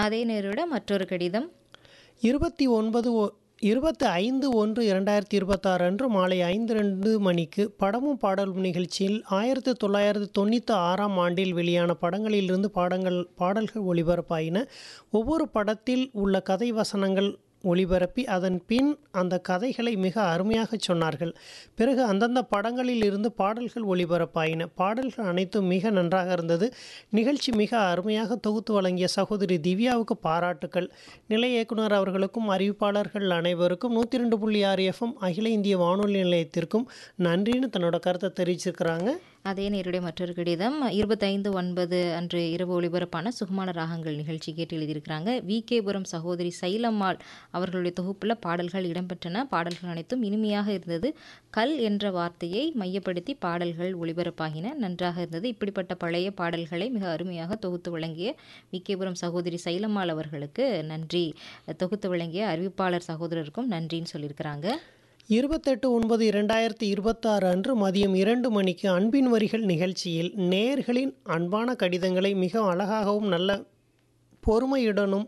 அதே நேரோட மற்றொரு கடிதம் இருபத்தி ஒன்பது ஒ இருபத்தி ஐந்து ஒன்று இரண்டாயிரத்தி இருபத்தாறு அன்று மாலை ஐந்து ரெண்டு மணிக்கு படமும் பாடலும் நிகழ்ச்சியில் ஆயிரத்தி தொள்ளாயிரத்தி தொண்ணூற்றி ஆறாம் ஆண்டில் வெளியான படங்களிலிருந்து பாடங்கள் பாடல்கள் ஒளிபரப்பாயின ஒவ்வொரு படத்தில் உள்ள கதை வசனங்கள் ஒளிபரப்பி அதன் பின் அந்த கதைகளை மிக அருமையாக சொன்னார்கள் பிறகு அந்தந்த படங்களில் இருந்து பாடல்கள் ஒளிபரப்பாயின பாடல்கள் அனைத்தும் மிக நன்றாக இருந்தது நிகழ்ச்சி மிக அருமையாக தொகுத்து வழங்கிய சகோதரி திவ்யாவுக்கு பாராட்டுக்கள் நிலைய இயக்குனர் அவர்களுக்கும் அறிவிப்பாளர்கள் அனைவருக்கும் நூற்றி ரெண்டு புள்ளி ஆறு எஃப்எம் அகில இந்திய வானொலி நிலையத்திற்கும் நன்றின்னு தன்னோட கருத்தை தெரிவிச்சிருக்கிறாங்க அதே நேருடைய மற்றொரு கடிதம் இருபத்தைந்து ஒன்பது அன்று இரவு ஒளிபரப்பான சுகமான ராகங்கள் நிகழ்ச்சி கேட்டு எழுதியிருக்கிறாங்க வி கேபுரம் சகோதரி சைலம்மாள் அவர்களுடைய தொகுப்பில் பாடல்கள் இடம்பெற்றன பாடல்கள் அனைத்தும் இனிமையாக இருந்தது கல் என்ற வார்த்தையை மையப்படுத்தி பாடல்கள் ஒளிபரப்பாகின நன்றாக இருந்தது இப்படிப்பட்ட பழைய பாடல்களை மிக அருமையாக தொகுத்து வழங்கிய வி கேபுரம் சகோதரி சைலம்மாள் அவர்களுக்கு நன்றி தொகுத்து வழங்கிய அறிவிப்பாளர் சகோதரருக்கும் நன்றின்னு சொல்லியிருக்கிறாங்க இருபத்தெட்டு ஒன்பது இரண்டாயிரத்தி இருபத்தாறு அன்று மதியம் இரண்டு மணிக்கு அன்பின் வரிகள் நிகழ்ச்சியில் நேயர்களின் அன்பான கடிதங்களை மிக அழகாகவும் நல்ல பொறுமையுடனும்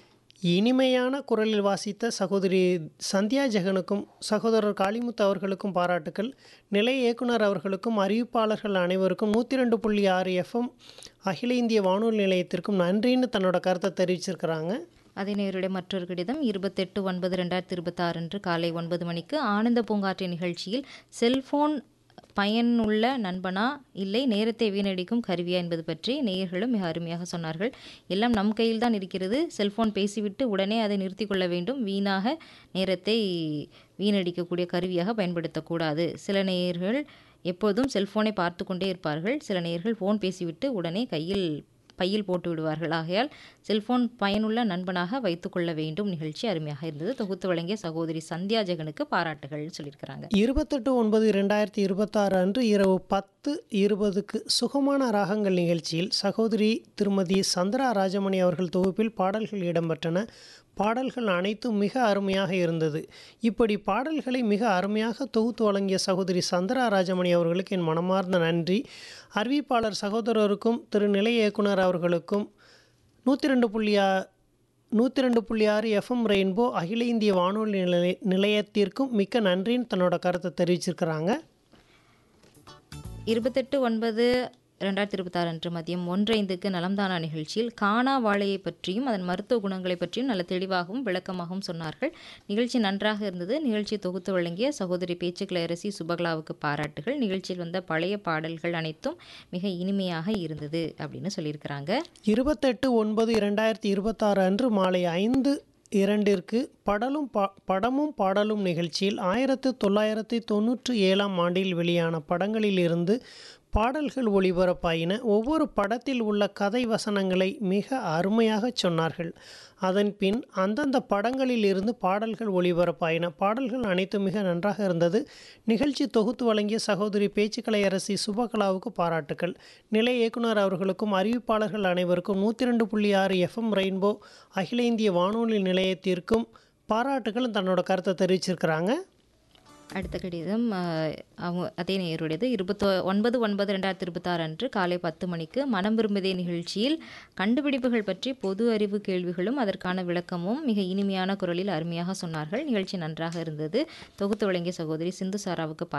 இனிமையான குரலில் வாசித்த சகோதரி சந்தியா ஜெகனுக்கும் சகோதரர் காளிமுத்து அவர்களுக்கும் பாராட்டுக்கள் நிலை இயக்குனர் அவர்களுக்கும் அறிவிப்பாளர்கள் அனைவருக்கும் நூற்றி ரெண்டு புள்ளி ஆறு எஃப்எம் அகில இந்திய வானொலி நிலையத்திற்கும் நன்றின்னு தன்னோட கருத்தை தெரிவிச்சிருக்கிறாங்க அதே நேருடைய மற்றொரு கடிதம் இருபத்தெட்டு ஒன்பது ரெண்டாயிரத்தி இருபத்தாறு அன்று காலை ஒன்பது மணிக்கு ஆனந்த பூங்காற்று நிகழ்ச்சியில் செல்போன் பயனுள்ள நண்பனா இல்லை நேரத்தை வீணடிக்கும் கருவியா என்பது பற்றி நேயர்களும் மிக அருமையாக சொன்னார்கள் எல்லாம் நம் கையில் தான் இருக்கிறது செல்போன் பேசிவிட்டு உடனே அதை நிறுத்தி கொள்ள வேண்டும் வீணாக நேரத்தை வீணடிக்கக்கூடிய கருவியாக பயன்படுத்தக்கூடாது சில நேயர்கள் எப்போதும் செல்போனை பார்த்து கொண்டே இருப்பார்கள் சில நேயர்கள் ஃபோன் பேசிவிட்டு உடனே கையில் பையில் போட்டு விடுவார்கள் ஆகையால் செல்போன் பயனுள்ள நண்பனாக வைத்துக்கொள்ள வேண்டும் நிகழ்ச்சி அருமையாக இருந்தது தொகுத்து வழங்கிய சகோதரி சந்தியா ஜெகனுக்கு பாராட்டுகள் சொல்லியிருக்கிறாங்க இருபத்தெட்டு ஒன்பது ரெண்டாயிரத்தி இருபத்தாறு அன்று இரவு பத்து இருபதுக்கு சுகமான ராகங்கள் நிகழ்ச்சியில் சகோதரி திருமதி சந்திரா ராஜமணி அவர்கள் தொகுப்பில் பாடல்கள் இடம்பெற்றன பாடல்கள் அனைத்தும் மிக அருமையாக இருந்தது இப்படி பாடல்களை மிக அருமையாக தொகுத்து வழங்கிய சகோதரி சந்திரா ராஜமணி அவர்களுக்கு என் மனமார்ந்த நன்றி அறிவிப்பாளர் சகோதரருக்கும் திரு நிலைய இயக்குனர் அவர்களுக்கும் நூற்றி ரெண்டு புள்ளி ஆ- நூற்றி ரெண்டு புள்ளி ஆறு எஃப்எம் ரெயின்போ அகில இந்திய வானொலி நிலைய நிலையத்திற்கும் மிக்க நன்றின்னு தன்னோட கருத்தை தெரிவிச்சிருக்கிறாங்க இருபத்தெட்டு ஒன்பது ரெண்டாயிரத்தி இருபத்தாறு அன்று மதியம் ஒன்றைந்துக்கு நலம்தானா நிகழ்ச்சியில் காணா வாழையை பற்றியும் அதன் மருத்துவ குணங்களை பற்றியும் நல்ல தெளிவாகவும் விளக்கமாகவும் சொன்னார்கள் நிகழ்ச்சி நன்றாக இருந்தது நிகழ்ச்சி தொகுத்து வழங்கிய சகோதரி பேச்சுக்களை அரசி சுபகலாவுக்கு பாராட்டுகள் நிகழ்ச்சியில் வந்த பழைய பாடல்கள் அனைத்தும் மிக இனிமையாக இருந்தது அப்படின்னு சொல்லியிருக்கிறாங்க இருபத்தெட்டு ஒன்பது இரண்டாயிரத்தி இருபத்தாறு அன்று மாலை ஐந்து இரண்டிற்கு படலும் பா படமும் பாடலும் நிகழ்ச்சியில் ஆயிரத்து தொள்ளாயிரத்தி தொண்ணூற்றி ஏழாம் ஆண்டில் வெளியான படங்களிலிருந்து பாடல்கள் ஒளிபரப்பாயின ஒவ்வொரு படத்தில் உள்ள கதை வசனங்களை மிக அருமையாக சொன்னார்கள் அதன் பின் அந்தந்த படங்களில் இருந்து பாடல்கள் ஒளிபரப்பாயின பாடல்கள் அனைத்தும் மிக நன்றாக இருந்தது நிகழ்ச்சி தொகுத்து வழங்கிய சகோதரி பேச்சுக்கலை அரசி சுபகலாவுக்கு பாராட்டுக்கள் நிலை இயக்குனர் அவர்களுக்கும் அறிவிப்பாளர்கள் அனைவருக்கும் நூற்றி ரெண்டு புள்ளி ஆறு எஃப்எம் ரெயின்போ அகில இந்திய வானொலி நிலையத்திற்கும் பாராட்டுகள் தன்னோட கருத்தை தெரிவிச்சிருக்கிறாங்க அடுத்த கடிதம் அஹ், அவங்க அதே நேயருடையது இருபத்தோ ஒன்பது ஒன்பது ரெண்டாயிரத்தி இருபத்தாறு அன்று காலை பத்து மணிக்கு மனம் விரும்புதே நிகழ்ச்சியில் கண்டுபிடிப்புகள் பற்றி பொது அறிவு கேள்விகளும் அதற்கான விளக்கமும் மிக இனிமையான குரலில் அருமையாக சொன்னார்கள் நிகழ்ச்சி நன்றாக இருந்தது தொகுத்து வழங்கிய சகோதரி சிந்து சாராவுக்கு